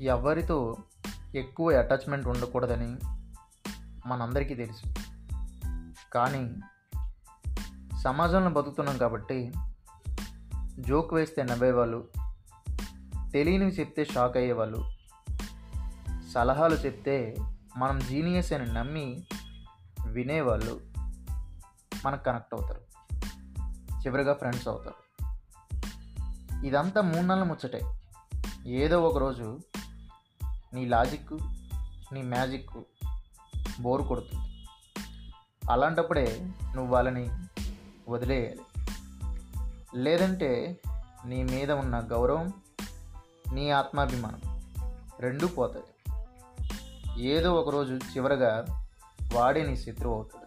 ఎవరితో ఎక్కువ అటాచ్మెంట్ ఉండకూడదని మనందరికీ తెలుసు కానీ సమాజంలో బతుకుతున్నాం కాబట్టి జోక్ వేస్తే నవ్వేవాళ్ళు తెలియనివి చెప్తే షాక్ అయ్యేవాళ్ళు సలహాలు చెప్తే మనం జీనియస్ అని నమ్మి వినేవాళ్ళు మనకు కనెక్ట్ అవుతారు చివరిగా ఫ్రెండ్స్ అవుతారు ఇదంతా మూడు నెలల ముచ్చటే ఏదో ఒక రోజు నీ లాజిక్ నీ మ్యాజిక్ బోర్ కొడుతుంది అలాంటప్పుడే నువ్వు వాళ్ళని వదిలేయాలి లేదంటే నీ మీద ఉన్న గౌరవం నీ ఆత్మాభిమానం రెండూ పోతాయి ఏదో ఒకరోజు చివరగా వాడే నీ శత్రువు అవుతాడు